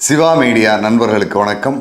Siva media நண்பர்களுக்கு வணக்கம்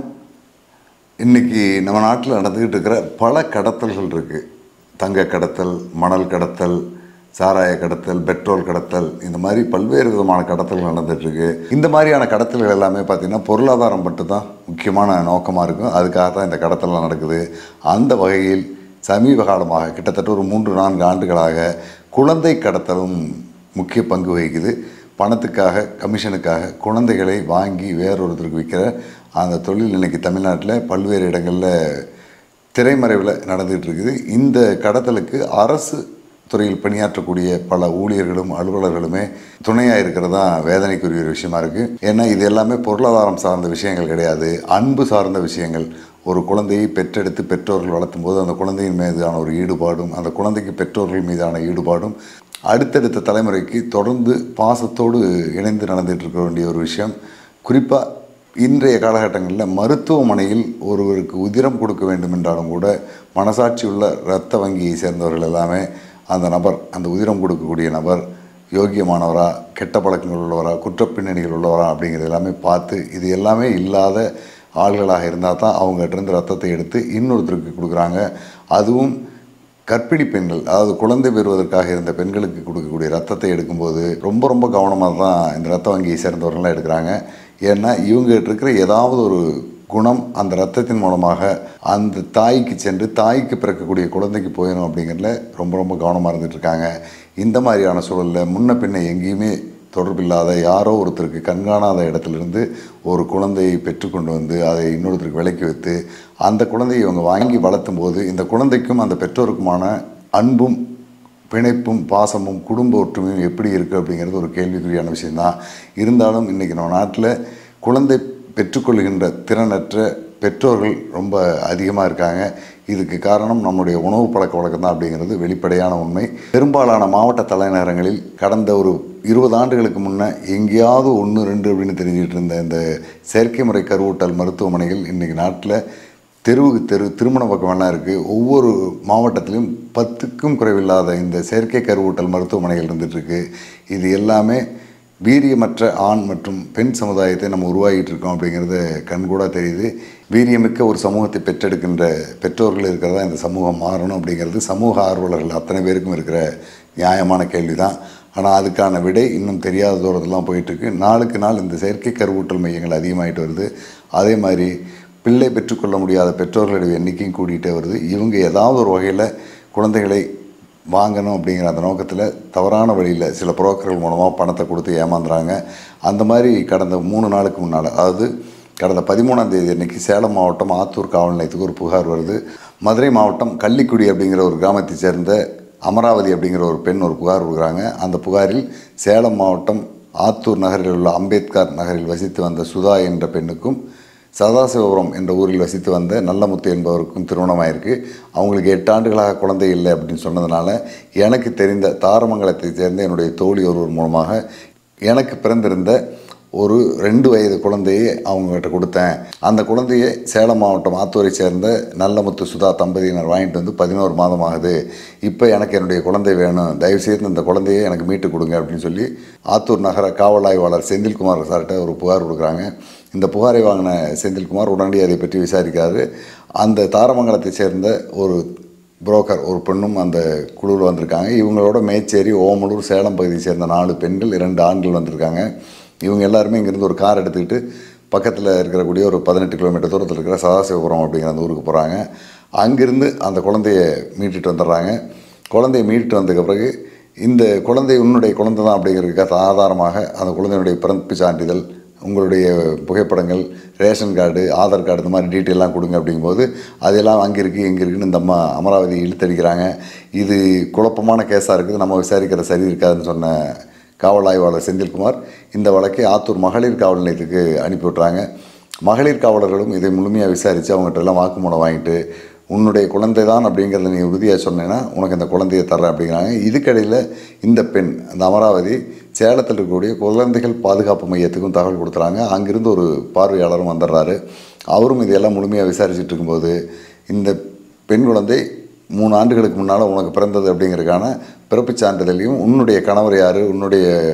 இன்னைக்கு நம்ம நாட்டில் நடந்துக்கிட்டு இருக்கிற பல கடத்தல்கள் இருக்குது தங்க கடத்தல் மணல் கடத்தல் சாராய கடத்தல் பெட்ரோல் கடத்தல் இந்த மாதிரி பல்வேறு விதமான கடத்தல்கள் நடந்துகிட்ருக்கு இந்த மாதிரியான கடத்தல்கள் எல்லாமே பார்த்திங்கன்னா பொருளாதாரம் மட்டும் தான் முக்கியமான நோக்கமாக இருக்கும் அதுக்காக தான் இந்த கடத்தல்லாம் நடக்குது அந்த வகையில் சமீப காலமாக கிட்டத்தட்ட ஒரு மூன்று நான்கு ஆண்டுகளாக குழந்தை கடத்தலும் முக்கிய பங்கு வகிக்குது பணத்துக்காக கமிஷனுக்காக குழந்தைகளை வாங்கி வேறொருத்தருக்கு விற்கிற அந்த தொழில் இன்னைக்கு தமிழ்நாட்டில் பல்வேறு இடங்களில் திரைமறைவில் நடந்துகிட்டு இருக்குது இந்த கடத்தலுக்கு அரசு துறையில் பணியாற்றக்கூடிய பல ஊழியர்களும் அலுவலர்களுமே துணையாக இருக்கிறது தான் வேதனைக்குரிய ஒரு விஷயமா இருக்குது ஏன்னா இது எல்லாமே பொருளாதாரம் சார்ந்த விஷயங்கள் கிடையாது அன்பு சார்ந்த விஷயங்கள் ஒரு குழந்தையை பெற்றெடுத்து பெற்றோர்கள் வளர்த்தும் போது அந்த குழந்தையின் மீதான ஒரு ஈடுபாடும் அந்த குழந்தைக்கு பெற்றோர்கள் மீதான ஈடுபாடும் அடுத்தடுத்த தலைமுறைக்கு தொடர்ந்து பாசத்தோடு இணைந்து நடந்துட்டு இருக்க வேண்டிய ஒரு விஷயம் குறிப்பாக இன்றைய காலகட்டங்களில் மருத்துவமனையில் ஒருவருக்கு உதிரம் கொடுக்க வேண்டும் என்றாலும் கூட மனசாட்சி உள்ள இரத்த வங்கியை சேர்ந்தவர்கள் எல்லாமே அந்த நபர் அந்த உதிரம் கொடுக்கக்கூடிய நபர் யோக்கியமானவரா கெட்ட பழக்கங்கள் உள்ளவரா குற்றப்பின்னணிகள் உள்ளவரா அப்படிங்கிறது எல்லாமே பார்த்து இது எல்லாமே இல்லாத ஆள்களாக இருந்தால் தான் அவங்ககிட்ட இருந்து ரத்தத்தை எடுத்து இன்னொருத்தருக்கு கொடுக்குறாங்க அதுவும் கர்ப்பிணி பெண்கள் அதாவது குழந்தை பெறுவதற்காக இருந்த பெண்களுக்கு கொடுக்கக்கூடிய ரத்தத்தை எடுக்கும்போது ரொம்ப ரொம்ப கவனமாக தான் இந்த ரத்த வங்கியை சேர்ந்தவர்கள்லாம் எடுக்கிறாங்க ஏன்னா இவங்ககிட்ட இருக்கிற ஏதாவது ஒரு குணம் அந்த ரத்தத்தின் மூலமாக அந்த தாய்க்கு சென்று தாய்க்கு பிறக்கக்கூடிய குழந்தைக்கு போயிடும் அப்படிங்கிறதுல ரொம்ப ரொம்ப கவனமாக இருந்துட்டு இருக்காங்க இந்த மாதிரியான சூழலில் முன்ன பின்ன எங்கேயுமே தொடர்பில்லாத யாரோ ஒருத்தருக்கு கண்காணாத இடத்துலேருந்து ஒரு குழந்தையை பெற்றுக்கொண்டு வந்து அதை இன்னொருத்தருக்கு விலைக்கு வைத்து அந்த குழந்தையை இவங்க வாங்கி வளர்த்தும் போது இந்த குழந்தைக்கும் அந்த பெற்றோருக்குமான அன்பும் பிணைப்பும் பாசமும் குடும்ப ஒற்றுமையும் எப்படி இருக்குது அப்படிங்கிறது ஒரு கேள்விக்குறியான விஷயந்தான் இருந்தாலும் இன்றைக்கி நம்ம நாட்டில் குழந்தை பெற்றுக்கொள்கின்ற திறனற்ற பெற்றோர்கள் ரொம்ப அதிகமாக இருக்காங்க இதுக்கு காரணம் நம்முடைய உணவு பழக்க வழக்கம் தான் அப்படிங்கிறது வெளிப்படையான உண்மை பெரும்பாலான மாவட்ட தலைநகரங்களில் கடந்த ஒரு இருபது ஆண்டுகளுக்கு முன்னே எங்கேயாவது ஒன்று ரெண்டு அப்படின்னு தெரிஞ்சிட்டு இருந்த இந்த செயற்கை முறை கருவூட்டல் மருத்துவமனைகள் இன்றைக்கி நாட்டில் தெருவுக்கு தெரு திருமண பக்கமெல்லாம் இருக்குது ஒவ்வொரு மாவட்டத்திலும் பத்துக்கும் குறைவில்லாத இந்த செயற்கை கருவூட்டல் மருத்துவமனைகள் இருந்துகிட்ருக்கு இது எல்லாமே வீரியமற்ற ஆண் மற்றும் பெண் சமுதாயத்தை நம்ம உருவாகிட்டு இருக்கோம் அப்படிங்கிறது கண்கூடா தெரியுது வீரியமிக்க ஒரு சமூகத்தை பெற்றெடுக்கின்ற பெற்றோர்கள் இருக்கிறதா இந்த சமூகம் மாறணும் அப்படிங்கிறது சமூக ஆர்வலர்கள் அத்தனை பேருக்கும் இருக்கிற நியாயமான கேள்வி தான் ஆனால் அதுக்கான விடை இன்னும் தெரியாத தூரத்தெல்லாம் போயிட்டுருக்கு நாளுக்கு நாள் இந்த செயற்கை கருவூட்டல் மையங்கள் அதிகமாகிட்டு வருது அதே மாதிரி பிள்ளை பெற்றுக்கொள்ள முடியாத பெற்றோர்களுடைய எண்ணிக்கையும் கூடிட்டே வருது இவங்க ஏதாவது ஒரு வகையில் குழந்தைகளை வாங்கணும் அப்படிங்கிற அந்த நோக்கத்தில் தவறான வழியில் சில புரோக்கர்கள் மூலமாக பணத்தை கொடுத்து ஏமாந்துறாங்க அந்த மாதிரி கடந்த மூணு நாளுக்கு முன்னால் அதாவது கடந்த பதிமூணாம் தேதி அன்னைக்கு சேலம் மாவட்டம் ஆத்தூர் காவல் நிலையத்துக்கு ஒரு புகார் வருது மதுரை மாவட்டம் கள்ளிக்குடி அப்படிங்கிற ஒரு கிராமத்தை சேர்ந்த அமராவதி அப்படிங்கிற ஒரு பெண் ஒரு புகார் கொடுக்குறாங்க அந்த புகாரில் சேலம் மாவட்டம் ஆத்தூர் நகரில் உள்ள அம்பேத்கர் நகரில் வசித்து வந்த சுதா என்ற பெண்ணுக்கும் சதாசிவபுரம் என்ற ஊரில் வசித்து வந்த நல்லமுத்து என்பவருக்கும் திருமணமாயிருக்கு அவங்களுக்கு எட்டு ஆண்டுகளாக குழந்தை இல்லை அப்படின்னு சொன்னதுனால எனக்கு தெரிந்த தாரமங்கலத்தை சேர்ந்த என்னுடைய தோழி ஒருவர் மூலமாக எனக்கு பிறந்திருந்த ஒரு ரெண்டு வயது குழந்தையை அவங்ககிட்ட கொடுத்தேன் அந்த குழந்தையை சேலம் மாவட்டம் ஆத்தூரை சேர்ந்த நல்லமுத்து சுதா தம்பதியினர் வாங்கிட்டு வந்து பதினோரு மாதம் ஆகுது இப்போ எனக்கு என்னுடைய குழந்தை வேணும் தயவுசெய்து இந்த குழந்தையை எனக்கு மீட்டு கொடுங்க அப்படின்னு சொல்லி ஆத்தூர் நகர காவல் ஆய்வாளர் செந்தில்குமார் சார்கிட்ட ஒரு புகார் கொடுக்குறாங்க இந்த புகாரை வாங்கின செந்தில்குமார் உடனடியாக அதை பற்றி விசாரிக்காரு அந்த தாரமங்கலத்தை சேர்ந்த ஒரு புரோக்கர் ஒரு பெண்ணும் அந்த குழுவில் வந்திருக்காங்க இவங்களோட மேச்சேரி ஓமலூர் சேலம் பகுதியை சேர்ந்த நாலு பெண்கள் இரண்டு ஆண்கள் வந்திருக்காங்க இவங்க எல்லாருமே இங்கேருந்து ஒரு கார் எடுத்துக்கிட்டு பக்கத்தில் இருக்கக்கூடிய ஒரு பதினெட்டு கிலோமீட்டர் தூரத்தில் இருக்கிற சதாசிவபுரம் அப்படிங்கிற அந்த ஊருக்கு போகிறாங்க அங்கிருந்து அந்த குழந்தைய மீட்டுட்டு வந்துடுறாங்க குழந்தைய மீட்டுட்டு வந்ததுக்கு பிறகு இந்த குழந்தை உன்னுடைய குழந்தை தான் அப்படிங்கிறதுக்காக ஆதாரமாக அந்த குழந்தையினுடைய பிறப்பு சான்றிதழ் உங்களுடைய புகைப்படங்கள் ரேஷன் கார்டு ஆதார் கார்டு இந்த மாதிரி டீட்டெயிலாம் கொடுங்க அப்படிங்கும்போது அதெல்லாம் அங்கே இருக்குது இங்கே இருக்குன்னு இந்த அம்மா அமராவதி இழுத்தடிக்கிறாங்க இது குழப்பமான கேஸாக இருக்குது நம்ம விசாரிக்கிற சரி இருக்காதுன்னு சொன்ன காவல் ஆய்வாளர் செந்தில்குமார் இந்த வழக்கை ஆத்தூர் மகளிர் காவல் நிலையத்துக்கு அனுப்பி விட்றாங்க மகளிர் காவலர்களும் இதை முழுமையாக விசாரித்து அவங்ககிட்ட எல்லாம் வாக்குமூலம் வாங்கிட்டு உன்னுடைய குழந்தை தான் அப்படிங்கிறத நீ உறுதியாக சொன்னேன்னா உனக்கு இந்த குழந்தையை தர்றேன் அப்படிங்கிறாங்க இதுக்கடையில் இந்த பெண் அந்த அமராவதி சேலத்தில் இருக்கக்கூடிய குழந்தைகள் பாதுகாப்பு மையத்துக்கும் தகவல் கொடுத்துறாங்க அங்கிருந்து ஒரு பார்வையாளரும் வந்துடுறாரு அவரும் இதையெல்லாம் முழுமையாக விசாரிச்சுட்டு இருக்கும்போது இந்த பெண் குழந்தை மூணு ஆண்டுகளுக்கு முன்னால் உனக்கு பிறந்தது அப்படிங்கிறதுக்கான பிறப்புச் சான்றிதழையும் உன்னுடைய கணவர் யார் உன்னுடைய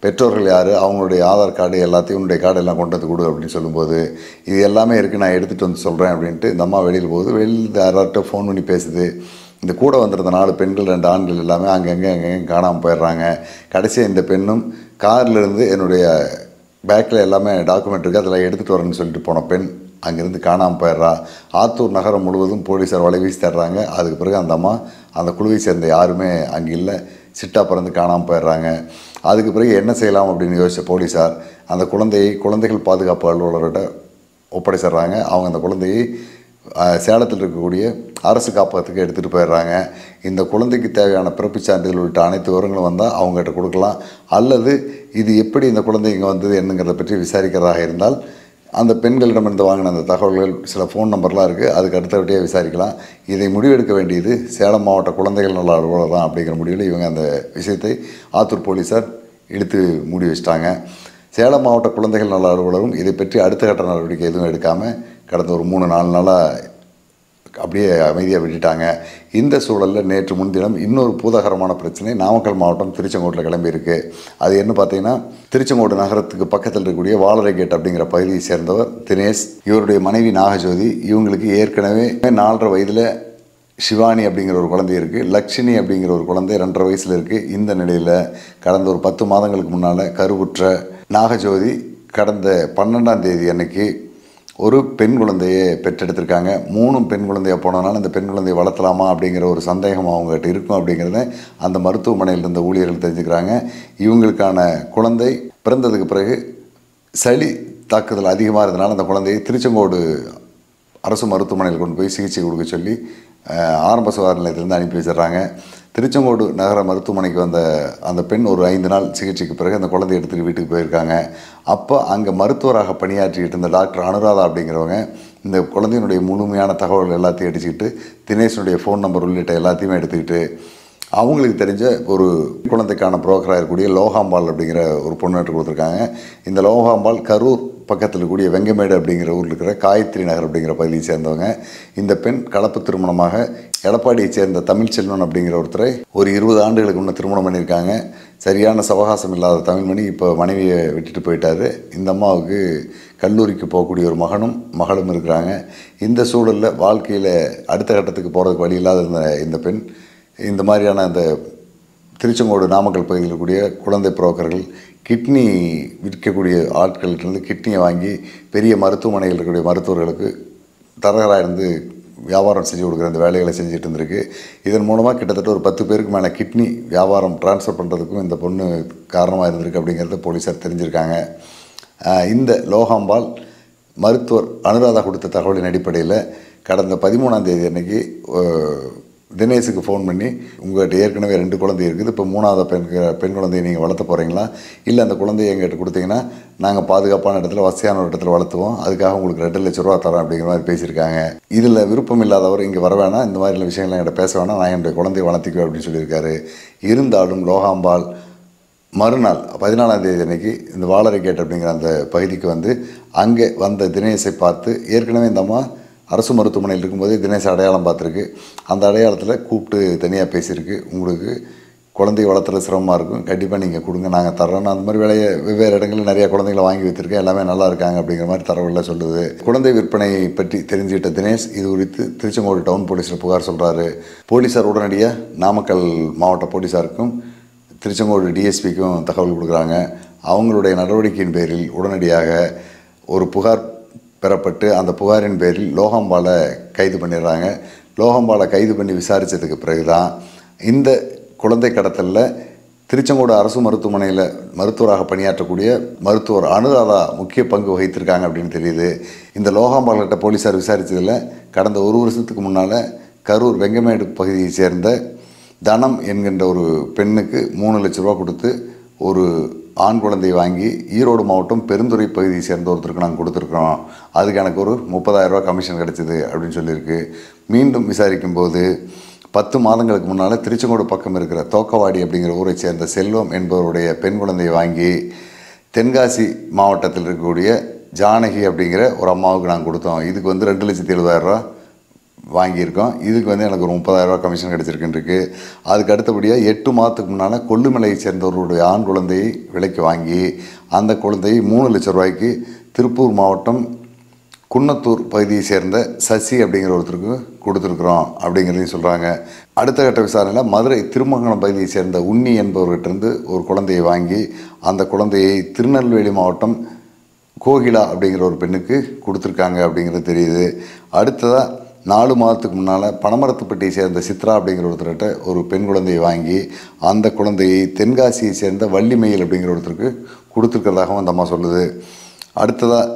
பெற்றோர்கள் யார் அவங்களுடைய ஆதார் கார்டு எல்லாத்தையும் உன்னுடைய கார்டு எல்லாம் கொண்டு வந்து கொடு அப்படின்னு சொல்லும்போது இது எல்லாமே இருக்குது நான் எடுத்துகிட்டு வந்து சொல்கிறேன் அப்படின்ட்டு இந்த அம்மா வெளியில் போகுது வெளியில் யார்கிட்ட ஃபோன் பண்ணி பேசுது இந்த கூட வந்திருந்த நாலு பெண்கள் ரெண்டு ஆண்கள் எல்லாமே அங்கங்கே அங்கங்கே காணாமல் போயிடுறாங்க கடைசியாக இந்த பெண்ணும் கார்ல இருந்து என்னுடைய பேக்கில் எல்லாமே டாக்குமெண்ட் இருக்குது அதில் எடுத்துகிட்டு வரேன்னு சொல்லிட்டு போன பெண் அங்கேருந்து காணாமல் போயிடுறா ஆத்தூர் நகரம் முழுவதும் போலீஸார் வலை வீசி தர்றாங்க அதுக்கு பிறகு அந்த அம்மா அந்த குழுவை சேர்ந்த யாருமே அங்கே இல்லை சிட்டா பறந்து காணாமல் போயிடுறாங்க அதுக்கு பிறகு என்ன செய்யலாம் அப்படின்னு யோசிச்ச போலீஸார் அந்த குழந்தையை குழந்தைகள் பாதுகாப்பு அலுவலர்கிட்ட ஒப்படைச்சிடுறாங்க அவங்க அந்த குழந்தையை அஹ், சேலத்தில் இருக்கக்கூடிய அரசு காப்பகத்துக்கு எடுத்துகிட்டு போயிடுறாங்க இந்த குழந்தைக்கு தேவையான பிறப்புச் சான்றிதழ் உள்ளிட்ட அனைத்து விவரங்களும் வந்தால் அவங்ககிட்ட கொடுக்கலாம் அல்லது இது எப்படி இந்த குழந்தை இங்கே வந்தது என்னங்கிறத பற்றி விசாரிக்கிறதாக இருந்தால் அந்த பெண்களிடமிருந்து வாங்கின அந்த தகவல்கள் சில ஃபோன் நம்பர்லாம் இருக்குது அதுக்கு அடுத்தபடியாக விசாரிக்கலாம் இதை முடிவெடுக்க வேண்டியது சேலம் மாவட்ட குழந்தைகள் நல அலுவலர் தான் அப்படிங்கிற முடிவில் இவங்க அந்த விஷயத்தை ஆத்தூர் போலீஸார் இழுத்து மூடி வச்சிட்டாங்க சேலம் மாவட்ட குழந்தைகள் நல அலுவலரும் இதை பற்றி அடுத்த கட்ட நடவடிக்கை எதுவும் எடுக்காமல் கடந்த ஒரு மூணு நாலு நாளாக அப்படியே அமைதியாக விட்டுட்டாங்க இந்த சூழலில் நேற்று முன்தினம் இன்னொரு பூதகரமான பிரச்சனை நாமக்கல் மாவட்டம் திருச்செங்கோட்டில் கிளம்பியிருக்கு அது என்ன பார்த்தீங்கன்னா திருச்செங்கோடு நகரத்துக்கு பக்கத்தில் இருக்கக்கூடிய வாளரை கேட் அப்படிங்கிற பகுதியை சேர்ந்தவர் தினேஷ் இவருடைய மனைவி நாகஜோதி இவங்களுக்கு ஏற்கனவே நாலரை வயதில் சிவானி அப்படிங்கிற ஒரு குழந்தை இருக்குது லக்ஷ்மி அப்படிங்கிற ஒரு குழந்தை ரெண்டரை வயசில் இருக்குது இந்த நிலையில் கடந்த ஒரு பத்து மாதங்களுக்கு முன்னால் கருவுற்ற நாகஜோதி கடந்த பன்னெண்டாம் தேதி அன்னைக்கு ஒரு பெண் குழந்தையை பெற்றெடுத்திருக்காங்க மூணும் பெண் குழந்தையா போனதுனால இந்த பெண் குழந்தையை வளர்த்தலாமா அப்படிங்கிற ஒரு சந்தேகம் அவங்ககிட்ட இருக்கும் அப்படிங்கிறத அந்த மருத்துவமனையில் இருந்த ஊழியர்கள் தெரிஞ்சுக்கிறாங்க இவங்களுக்கான குழந்தை பிறந்ததுக்கு பிறகு சளி தாக்குதல் அதிகமாக இருந்தனால அந்த குழந்தையை திருச்செங்கோடு அரசு மருத்துவமனையில் கொண்டு போய் சிகிச்சை கொடுக்க சொல்லி அஹ், ஆரம்ப சுகாதார நிலையத்திலேருந்து அனுப்பி வச்சிடுறாங்க திருச்செங்கோடு நகர மருத்துவமனைக்கு வந்த அந்த பெண் ஒரு ஐந்து நாள் சிகிச்சைக்கு பிறகு அந்த குழந்தையை எடுத்துகிட்டு வீட்டுக்கு போயிருக்காங்க அப்போ அங்கே மருத்துவராக பணியாற்றிக்கிட்டு இருந்த டாக்டர் அனுராதா அப்படிங்கிறவங்க இந்த குழந்தையினுடைய முழுமையான தகவல்கள் எல்லாத்தையும் அடிச்சுக்கிட்டு தினேஷனுடைய ஃபோன் நம்பர் உள்ளிட்ட எல்லாத்தையுமே எடுத்துக்கிட்டு அவங்களுக்கு தெரிஞ்ச ஒரு குழந்தைக்கான புரோக்கராக இருக்கக்கூடிய லோகாம்பாள் அப்படிங்கிற ஒரு பொண்ணு கொடுத்துருக்காங்க இந்த லோகாம்பாள் கரூர் பக்கத்தில் இருக்கக்கூடிய வெங்கமேடு அப்படிங்கிற ஊரில் இருக்கிற காயத்ரி நகர் அப்படிங்கிற பகுதியை சேர்ந்தவங்க இந்த பெண் கலப்பு திருமணமாக எடப்பாடியைச் சேர்ந்த தமிழ்ச்செல்வன் அப்படிங்கிற ஒருத்தரை ஒரு இருபது ஆண்டுகளுக்கு முன்னே திருமணம் பண்ணியிருக்காங்க சரியான சவகாசம் இல்லாத தமிழ்மணி இப்போ மனைவியை விட்டுட்டு போயிட்டாரு இந்த அம்மாவுக்கு கல்லூரிக்கு போகக்கூடிய ஒரு மகனும் மகளும் இருக்கிறாங்க இந்த சூழலில் வாழ்க்கையில் அடுத்த கட்டத்துக்கு போகிறதுக்கு வழி இல்லாத இந்த இந்த பெண் இந்த மாதிரியான அந்த திருச்செங்கோடு நாமக்கல் பகுதியில் இருக்கக்கூடிய குழந்தை புரோக்கர்கள் கிட்னி விற்கக்கூடிய ஆட்கள்கிட்டருந்து கிட்னியை வாங்கி பெரிய மருத்துவமனையில் இருக்கக்கூடிய மருத்துவர்களுக்கு தரகராக இருந்து வியாபாரம் செஞ்சு கொடுக்குற அந்த வேலைகளை செஞ்சுட்டு இருந்திருக்கு இதன் மூலமாக கிட்டத்தட்ட ஒரு பத்து பேருக்கு மேலே கிட்னி வியாபாரம் ட்ரான்ஸ்ஃபர் பண்ணுறதுக்கும் இந்த பொண்ணு காரணமாக இருந்திருக்கு அப்படிங்கிறத போலீஸார் தெரிஞ்சிருக்காங்க ஆஹ் இந்த லோகாம்பாள் மருத்துவர் அனுராதா கொடுத்த தகவலின் அடிப்படையில் கடந்த பதிமூணாம் தேதி அன்னைக்கு அஹ், தினேஷுக்கு ஃபோன் பண்ணி உங்கள்கிட்ட ஏற்கனவே ரெண்டு குழந்தை இருக்குது இப்போ மூணாவது பெண் பெண் குழந்தையை நீங்கள் வளர்த்த போகிறீங்களா இல்லை அந்த குழந்தையை எங்கள்கிட்ட கொடுத்தீங்கன்னா நாங்கள் பாதுகாப்பான இடத்துல வசதியான ஒரு இடத்துல வளர்த்துவோம் அதுக்காக உங்களுக்கு ரெண்டு லட்ச ரூபா தரோம் அப்படிங்கிற மாதிரி பேசியிருக்காங்க இதில் விருப்பம் இல்லாதவர் இங்கே வர வேணாம் இந்த மாதிரி விஷயங்கள்லாம் என்கிட்ட பேச வேணாம் நான் என்னுடைய குழந்தையை வளர்த்திக்குவேன் அப்படின்னு சொல்லியிருக்காரு இருந்தாலும் லோகாம்பாள் மறுநாள் பதினாலாம் தேதி அன்னைக்கு இந்த வாழரை கேட் அப்படிங்கிற அந்த பகுதிக்கு வந்து அங்கே வந்த தினேஷை பார்த்து ஏற்கனவே இந்த அம்மா அரசு மருத்துவமனையில் இருக்கும்போதே தினேஷ் அடையாளம் பார்த்துருக்கு அந்த அடையாளத்தில் கூப்பிட்டு தனியாக பேசியிருக்கு உங்களுக்கு குழந்தைய வளர்த்துறது சிரமமாக இருக்கும் கண்டிப்பாக நீங்கள் கொடுங்க நாங்கள் தர்றோம் நான் அந்த மாதிரி வேலையை வெவ்வேறு இடங்களில் நிறைய குழந்தைகளை வாங்கி வச்சுருக்கேன் எல்லாமே நல்லா இருக்காங்க அப்படிங்கிற மாதிரி தரவுகளில் சொல்லுது குழந்தை விற்பனை பற்றி தெரிஞ்சுக்கிட்ட தினேஷ் இது குறித்து திருச்செங்கோடு டவுன் போலீஸில் புகார் சொல்கிறாரு போலீஸார் உடனடியாக நாமக்கல் மாவட்ட போலீஸாருக்கும் திருச்செங்கோடு டிஎஸ்பிக்கும் தகவல் கொடுக்குறாங்க அவங்களுடைய நடவடிக்கையின் பேரில் உடனடியாக ஒரு புகார் பெறப்பட்டு அந்த புகாரின் பேரில் லோகம்பாலை கைது பண்ணிடுறாங்க லோகம்பாலை கைது பண்ணி விசாரித்ததுக்கு பிறகு தான் இந்த குழந்தை கடத்தலில் திருச்செங்கோடு அரசு மருத்துவமனையில் மருத்துவராக பணியாற்றக்கூடிய மருத்துவர் அனுராதா முக்கிய பங்கு வகித்திருக்காங்க அப்படின்னு தெரியுது இந்த லோகாம்பால்கிட்ட போலீஸார் விசாரித்ததில் கடந்த ஒரு வருஷத்துக்கு முன்னால் கரூர் வெங்கமேடு பகுதியைச் சேர்ந்த தனம் என்கின்ற ஒரு பெண்ணுக்கு மூணு லட்ச ரூபா கொடுத்து ஒரு ஆண் குழந்தையை வாங்கி ஈரோடு மாவட்டம் பெருந்துறை பகுதியை சேர்ந்த ஒருத்தருக்கு நாங்கள் கொடுத்துருக்குறோம் அதுக்கு எனக்கு ஒரு முப்பதாயிரம் ரூபாய் கமிஷன் கிடச்சிது அப்படின்னு சொல்லியிருக்கு மீண்டும் விசாரிக்கும் போது பத்து மாதங்களுக்கு முன்னால் திருச்செங்கோடு பக்கம் இருக்கிற தோக்கவாடி அப்படிங்கிற ஊரை சேர்ந்த செல்வம் என்பவருடைய பெண் குழந்தையை வாங்கி தென்காசி மாவட்டத்தில் இருக்கக்கூடிய ஜானகி அப்படிங்கிற ஒரு அம்மாவுக்கு நாங்கள் கொடுத்தோம் இதுக்கு வந்து ரெண்டு லட்சத்தி எழுபதாயிரம் ரூபா வாங்கியிருக்கோம் இதுக்கு வந்து எனக்கு ஒரு முப்பதாயிரரூபா கமிஷன் கிடச்சிருக்குன்றிருக்கு அதுக்கு அடுத்தபடியாக எட்டு மாதத்துக்கு முன்னால் கொல்லுமலையை சேர்ந்தவர்களுடைய ஆண் குழந்தையை விலைக்கு வாங்கி அந்த குழந்தையை மூணு லட்ச ரூபாய்க்கு திருப்பூர் மாவட்டம் குன்னத்தூர் பகுதியை சேர்ந்த சசி அப்படிங்கிற ஒருத்தருக்கு கொடுத்துருக்குறோம் அப்படிங்கிறதையும் சொல்கிறாங்க அடுத்த கட்ட விசாரணையில் மதுரை திருமங்கலம் பகுதியை சேர்ந்த உன்னி என்பவர்கிட்டருந்து ஒரு குழந்தையை வாங்கி அந்த குழந்தையை திருநெல்வேலி மாவட்டம் கோகிலா அப்படிங்கிற ஒரு பெண்ணுக்கு கொடுத்துருக்காங்க அப்படிங்கிறது தெரியுது அடுத்ததாக நாலு மாதத்துக்கு முன்னால் பனமரத்துப்பட்டியை சேர்ந்த சித்ரா அப்படிங்கிற ஒருத்தர்கிட்ட ஒரு பெண் குழந்தையை வாங்கி அந்த குழந்தையை தென்காசியை சேர்ந்த வள்ளிமயில் அப்படிங்கிற ஒருத்தருக்கு கொடுத்துருக்கிறதாகவும் அந்த அம்மா சொல்லுது அடுத்ததாக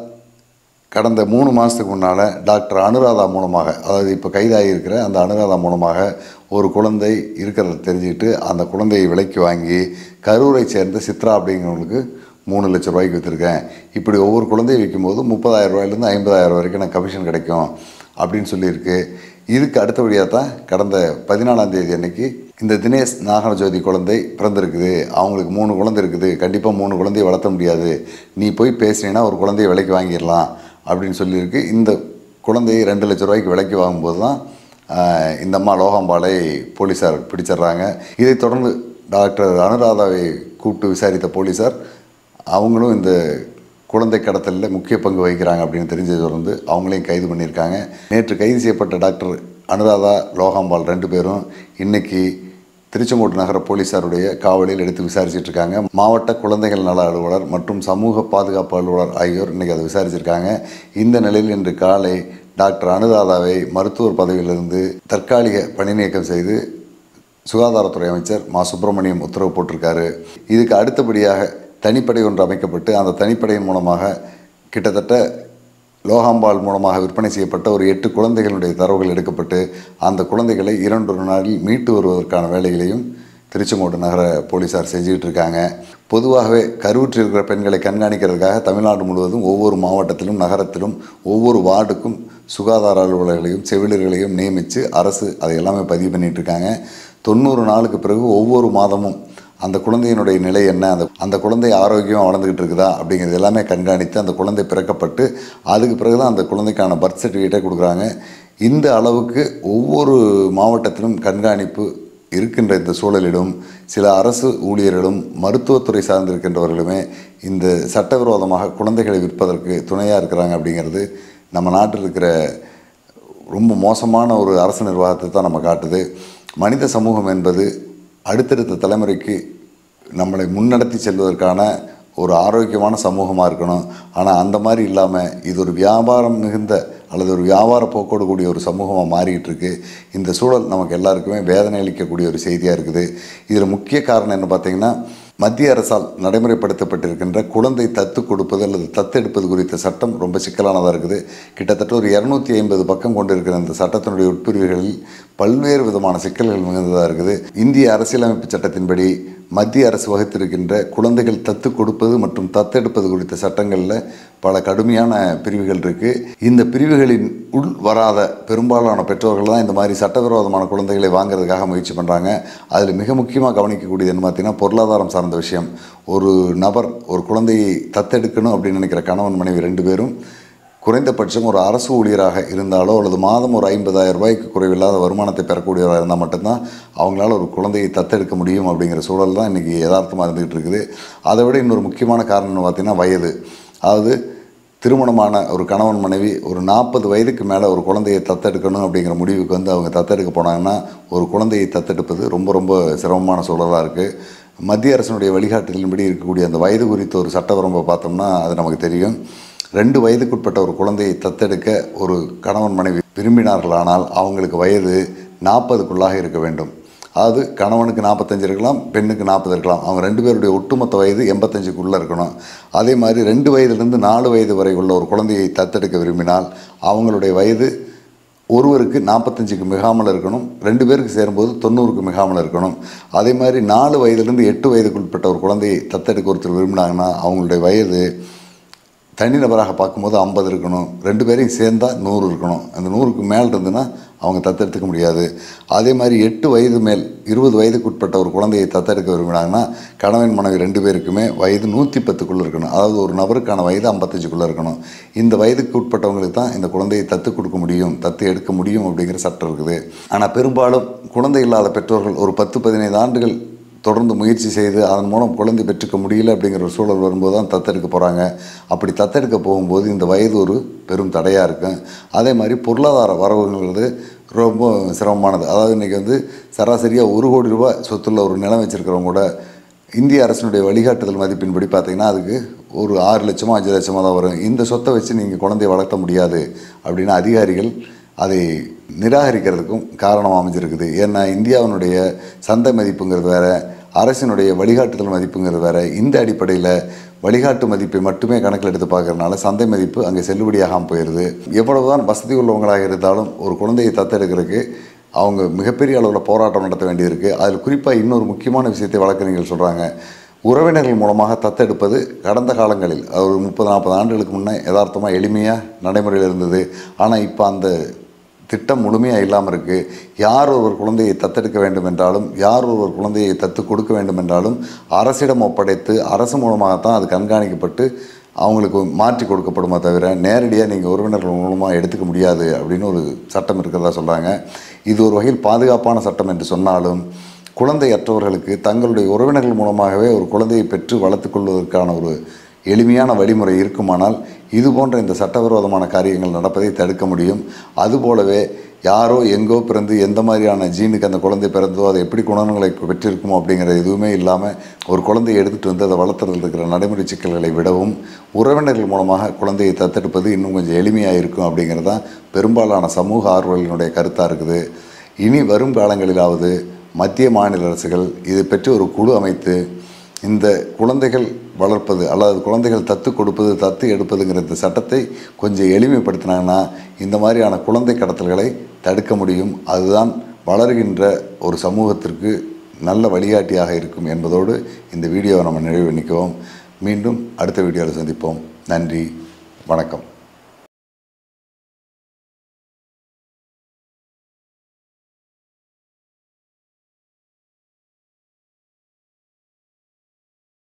கடந்த மூணு மாதத்துக்கு முன்னால் டாக்டர் அனுராதா மூலமாக அதாவது இப்போ கைதாகி இருக்கிற அந்த அனுராதா மூலமாக ஒரு குழந்தை இருக்கிறத தெரிஞ்சுக்கிட்டு அந்த குழந்தையை விலைக்கு வாங்கி கரூரை சேர்ந்த சித்ரா அப்படிங்கிறவங்களுக்கு மூணு லட்ச ரூபாய்க்கு விற்றுருக்கேன் இப்படி ஒவ்வொரு குழந்தையை விற்கும்போது முப்பதாயிரம் ரூபாயிலேருந்து ஐம்பதாயிரம் வரைக்கும் எனக்கு கமிஷன் கிடைக்கும் அப்படின்னு சொல்லியிருக்கு இதுக்கு அடுத்தபடியாக தான் கடந்த பதினாலாம் தேதி அன்னைக்கு இந்த தினேஷ் நாகரஜோதி குழந்தை பிறந்திருக்குது அவங்களுக்கு மூணு குழந்தை இருக்குது கண்டிப்பாக மூணு குழந்தையை வளர்த்த முடியாது நீ போய் பேசினீன்னா ஒரு குழந்தைய விலைக்கு வாங்கிடலாம் அப்படின்னு சொல்லியிருக்கு இந்த குழந்தையை ரெண்டு லட்ச ரூபாய்க்கு விலைக்கு வாங்கும்போது தான் ஆஹ், இந்த அம்மா லோகாம்பாலை போலீஸார் பிடிச்சிடுறாங்க இதைத் தொடர்ந்து டாக்டர் அனுராதாவை கூப்பிட்டு விசாரித்த போலீஸார் அவங்களும் இந்த குழந்தை கடத்தலில் முக்கிய பங்கு வகிக்கிறாங்க அப்படின்னு தெரிஞ்சதை தொடர்ந்து அவங்களையும் கைது பண்ணியிருக்காங்க நேற்று கைது செய்யப்பட்ட டாக்டர் அனுராதா லோகாம்பால் ரெண்டு பேரும் இன்னைக்கு திருச்செங்கோட்டு நகர போலீசாருடைய காவலில் எடுத்து விசாரிச்சிட்டு இருக்காங்க மாவட்ட குழந்தைகள் நல அலுவலர் மற்றும் சமூக பாதுகாப்பு அலுவலர் ஆகியோர் இன்னைக்கு அதை விசாரிச்சிருக்காங்க இந்த நிலையில் இன்று காலை டாக்டர் அனுராதாவை மருத்துவர் பதவியிலிருந்து தற்காலிக பணி நீக்கம் செய்து சுகாதாரத்துறை அமைச்சர் மா சுப்பிரமணியம் உத்தரவு போட்டிருக்காரு இதுக்கு அடுத்தபடியாக தனிப்படை ஒன்று அமைக்கப்பட்டு அந்த தனிப்படையின் மூலமாக கிட்டத்தட்ட லோகாம்பால் மூலமாக விற்பனை செய்யப்பட்ட ஒரு எட்டு குழந்தைகளுடைய தரவுகள் எடுக்கப்பட்டு அந்த குழந்தைகளை இரண்டொரு நாளில் மீட்டு வருவதற்கான வேலைகளையும் திருச்செங்கோடு நகர போலீஸார் செஞ்சுக்கிட்டு இருக்காங்க பொதுவாகவே கருவுற்று இருக்கிற பெண்களை கண்காணிக்கிறதுக்காக தமிழ்நாடு முழுவதும் ஒவ்வொரு மாவட்டத்திலும் நகரத்திலும் ஒவ்வொரு வார்டுக்கும் சுகாதார அலுவலர்களையும் செவிலியர்களையும் நியமித்து அரசு அதை எல்லாமே பதிவு பண்ணிட்டு இருக்காங்க தொண்ணூறு நாளுக்கு பிறகு ஒவ்வொரு மாதமும் அந்த குழந்தையினுடைய நிலை என்ன அந்த அந்த குழந்தை ஆரோக்கியம் வளர்ந்துக்கிட்டு இருக்குதா அப்படிங்கிறது எல்லாமே கண்காணித்து அந்த குழந்தை பிறக்கப்பட்டு அதுக்கு பிறகு தான் அந்த குழந்தைக்கான பர்த் சர்டிஃபிகேட்டை கொடுக்குறாங்க இந்த அளவுக்கு ஒவ்வொரு மாவட்டத்திலும் கண்காணிப்பு இருக்கின்ற இந்த சூழலிலும் சில அரசு ஊழியர்களும் மருத்துவத்துறை சார்ந்திருக்கின்றவர்களுமே இந்த சட்டவிரோதமாக குழந்தைகளை விற்பதற்கு துணையாக இருக்கிறாங்க அப்படிங்கிறது நம்ம நாட்டில் இருக்கிற ரொம்ப மோசமான ஒரு அரசு நிர்வாகத்தை தான் நம்ம காட்டுது மனித சமூகம் என்பது அடுத்தடுத்த தலைமுறைக்கு நம்மளை முன்னடத்தி செல்வதற்கான ஒரு ஆரோக்கியமான சமூகமாக இருக்கணும் ஆனால் அந்த மாதிரி இல்லாமல் இது ஒரு வியாபாரம் மிகுந்த அல்லது ஒரு வியாபார போக்கோடு கூடிய ஒரு சமூகமாக மாறிக்கிட்டு இருக்கு இந்த சூழல் நமக்கு எல்லாருக்குமே வேதனை அளிக்கக்கூடிய ஒரு செய்தியாக இருக்குது இதில் முக்கிய காரணம் என்ன பார்த்தீங்கன்னா மத்திய அரசால் நடைமுறைப்படுத்தப்பட்டிருக்கின்ற குழந்தை தத்து கொடுப்பது அல்லது தத்தெடுப்பது குறித்த சட்டம் ரொம்ப சிக்கலானதாக இருக்குது கிட்டத்தட்ட ஒரு இரநூத்தி ஐம்பது பக்கம் கொண்டு இருக்கிற இந்த சட்டத்தினுடைய உட்பிரிவுகளில் பல்வேறு விதமான சிக்கல்கள் மிகுந்ததாக இருக்குது இந்திய அரசியலமைப்பு சட்டத்தின்படி மத்திய அரசு வகுத்திருக்கின்ற குழந்தைகள் தத்து கொடுப்பது மற்றும் தத்தெடுப்பது குறித்த சட்டங்களில் பல கடுமையான பிரிவுகள் இருக்குது இந்த பிரிவுகளின் உள் வராத பெரும்பாலான பெற்றோர்கள் தான் இந்த மாதிரி சட்டவிரோதமான குழந்தைகளை வாங்குறதுக்காக முயற்சி பண்ணுறாங்க அதில் மிக முக்கியமாக கவனிக்கக்கூடியது என்ன பார்த்தீங்கன்னா பொருளாதாரம் சார்ந்த விஷயம் ஒரு நபர் ஒரு குழந்தையை தத்தெடுக்கணும் அப்படின்னு நினைக்கிற கணவன் மனைவி ரெண்டு பேரும் குறைந்தபட்சம் ஒரு அரசு ஊழியராக இருந்தாலோ அல்லது மாதம் ஒரு ஐம்பதாயிரம் ரூபாய்க்கு குறைவில்லாத வருமானத்தை பெறக்கூடியவராக இருந்தால் மட்டும்தான் அவங்களால ஒரு குழந்தையை தத்தெடுக்க முடியும் அப்படிங்கிற சூழல் தான் இன்றைக்கி யதார்த்தமாக இருந்துகிட்டு இருக்குது அதை விட இன்னொரு முக்கியமான காரணம் என்ன பார்த்தீங்கன்னா வயது அதாவது திருமணமான ஒரு கணவன் மனைவி ஒரு நாற்பது வயதுக்கு மேலே ஒரு குழந்தையை தத்தெடுக்கணும் அப்படிங்கிற முடிவுக்கு வந்து அவங்க தத்தெடுக்க போனாங்கன்னா ஒரு குழந்தையை தத்தெடுப்பது ரொம்ப ரொம்ப சிரமமான சூழலாக இருக்குது மத்திய அரசினுடைய வழிகாட்டுதலின்படி இருக்கக்கூடிய அந்த வயது குறித்த ஒரு சட்ட வரம்பை பார்த்தோம்னா அது நமக்கு தெரியும் ரெண்டு வயதுக்குட்பட்ட ஒரு குழந்தையை தத்தெடுக்க ஒரு கணவன் மனைவி விரும்பினார்களானால் அவங்களுக்கு வயது நாற்பதுக்குள்ளாக இருக்க வேண்டும் அதாவது கணவனுக்கு நாற்பத்தஞ்சு இருக்கலாம் பெண்ணுக்கு நாற்பது இருக்கலாம் அவங்க ரெண்டு பேருடைய ஒட்டுமொத்த வயது எண்பத்தஞ்சுக்குள்ளே இருக்கணும் அதே மாதிரி ரெண்டு வயதுலேருந்து நாலு வயது வரை உள்ள ஒரு குழந்தையை தத்தெடுக்க விரும்பினால் அவங்களுடைய வயது ஒருவருக்கு நாற்பத்தஞ்சுக்கு மிகாமல் இருக்கணும் ரெண்டு பேருக்கு சேரும்போது தொண்ணூறுக்கு மிகாமல் இருக்கணும் அதே மாதிரி நாலு வயதுலேருந்து எட்டு வயதுக்குட்பட்ட ஒரு குழந்தையை தத்தெடுக்க ஒருத்தர் விரும்பினாங்கன்னா அவங்களுடைய வயது தனிநபராக பார்க்கும்போது ஐம்பது இருக்கணும் ரெண்டு பேரையும் சேர்ந்தா நூறு இருக்கணும் அந்த நூறுக்கு மேல் இருந்ததுன்னா அவங்க தத்தெடுத்துக்க முடியாது அதே மாதிரி எட்டு வயது மேல் இருபது வயதுக்கு உட்பட்ட ஒரு குழந்தையை தத்தெடுக்க விரும்பினாங்கன்னா கணவன் மனைவி ரெண்டு பேருக்குமே வயது நூற்றி பத்துக்குள்ளே இருக்கணும் அதாவது ஒரு நபருக்கான வயது ஐம்பத்தஞ்சுக்குள்ளே இருக்கணும் இந்த வயதுக்கு உட்பட்டவங்களுக்கு தான் இந்த குழந்தையை தத்து கொடுக்க முடியும் தத்து எடுக்க முடியும் அப்படிங்கிற சட்டம் இருக்குது ஆனால் பெரும்பாலும் குழந்தை இல்லாத பெற்றோர்கள் ஒரு பத்து பதினைந்து ஆண்டுகள் தொடர்ந்து முயற்சி செய்து அதன் மூலம் குழந்தை பெற்றுக்க முடியல அப்படிங்கிற ஒரு சூழல் வரும்போது தான் தத்தெடுக்க போகிறாங்க அப்படி தத்தெடுக்க போகும்போது இந்த வயது ஒரு பெரும் தடையாக இருக்கும் அதே மாதிரி பொருளாதார வரவுங்கிறது ரொம்ப சிரமமானது அதாவது இன்றைக்கி வந்து சராசரியாக ஒரு கோடி ரூபாய் சொத்துள்ள ஒரு நிலம் வச்சுருக்கிறவங்க கூட இந்திய அரசினுடைய வழிகாட்டுதல் மதிப்பின்படி பார்த்தீங்கன்னா அதுக்கு ஒரு ஆறு லட்சமோ அஞ்சு லட்சமோ தான் வரும் இந்த சொத்தை வச்சு நீங்கள் குழந்தைய வளர்த்த முடியாது அப்படின்னு அதிகாரிகள் அதை நிராகரிக்கிறதுக்கும் காரணம் அமைஞ்சிருக்குது ஏன்னா இந்தியாவினுடைய சந்தை மதிப்புங்கிறது வேற அரசினுடைய வழிகாட்டுதல் மதிப்புங்கிறது வேற இந்த அடிப்படையில் வழிகாட்டு மதிப்பை மட்டுமே கணக்கில் எடுத்து பார்க்கறதுனால சந்தை மதிப்பு அங்கே செல்லுபடியாகாமல் போயிடுது எவ்வளவுதான் வசதி உள்ளவங்களாக இருந்தாலும் ஒரு குழந்தையை தத்தெடுக்கிறதுக்கு அவங்க மிகப்பெரிய அளவில் போராட்டம் நடத்த வேண்டியிருக்கு அதில் குறிப்பாக இன்னொரு முக்கியமான விஷயத்தை வழக்கறிஞர்கள் சொல்கிறாங்க உறவினர்கள் மூலமாக தத்தெடுப்பது கடந்த காலங்களில் அது ஒரு முப்பது நாற்பது ஆண்டுகளுக்கு முன்னே யதார்த்தமாக எளிமையாக நடைமுறையில் இருந்தது ஆனால் இப்போ அந்த திட்டம் முழுமையாக இல்லாமல் இருக்குது யார் ஒருவர் குழந்தையை தத்தெடுக்க வேண்டும் என்றாலும் யார் ஒருவர் குழந்தையை தத்து கொடுக்க வேண்டும் என்றாலும் அரசிடம் ஒப்படைத்து அரசு மூலமாகத்தான் அது கண்காணிக்கப்பட்டு அவங்களுக்கு மாற்றி கொடுக்கப்படுமா தவிர நேரடியாக நீங்கள் உறவினர்கள் மூலமாக எடுத்துக்க முடியாது அப்படின்னு ஒரு சட்டம் இருக்கிறதா சொல்கிறாங்க இது ஒரு வகையில் பாதுகாப்பான சட்டம் என்று சொன்னாலும் குழந்தையற்றவர்களுக்கு தங்களுடைய உறவினர்கள் மூலமாகவே ஒரு குழந்தையை பெற்று வளர்த்துக் கொள்வதற்கான ஒரு எளிமையான வழிமுறை இருக்குமானால் இது போன்ற இந்த சட்டவிரோதமான காரியங்கள் நடப்பதை தடுக்க முடியும் அதுபோலவே யாரோ எங்கோ பிறந்து எந்த மாதிரியான ஜீனுக்கு அந்த குழந்தை பிறந்தோ அது எப்படி குணநலங்களை பெற்றிருக்குமோ அப்படிங்கிற எதுவுமே இல்லாமல் ஒரு குழந்தையை எடுத்துகிட்டு வந்து அதை வளர்த்துறதுல இருக்கிற நடைமுறை சிக்கல்களை விடவும் உறவினர்கள் மூலமாக குழந்தையை தத்தெடுப்பது இன்னும் கொஞ்சம் எளிமையாக இருக்கும் அப்படிங்கிறது தான் பெரும்பாலான சமூக ஆர்வலர்களுடைய கருத்தாக இருக்குது இனி வரும் காலங்களிலாவது மத்திய மாநில அரசுகள் இதை பற்றி ஒரு குழு அமைத்து இந்த குழந்தைகள் வளர்ப்பது அல்லது குழந்தைகள் தத்து கொடுப்பது தத்து எடுப்பதுங்கிற இந்த சட்டத்தை கொஞ்சம் எளிமைப்படுத்தினாங்கன்னா இந்த மாதிரியான குழந்தை கடத்தல்களை தடுக்க முடியும் அதுதான் வளர்கின்ற ஒரு சமூகத்திற்கு நல்ல வழிகாட்டியாக இருக்கும் என்பதோடு இந்த வீடியோவை நம்ம நிறைவு பண்ணிக்குவோம் மீண்டும் அடுத்த வீடியோவில் சந்திப்போம் நன்றி வணக்கம்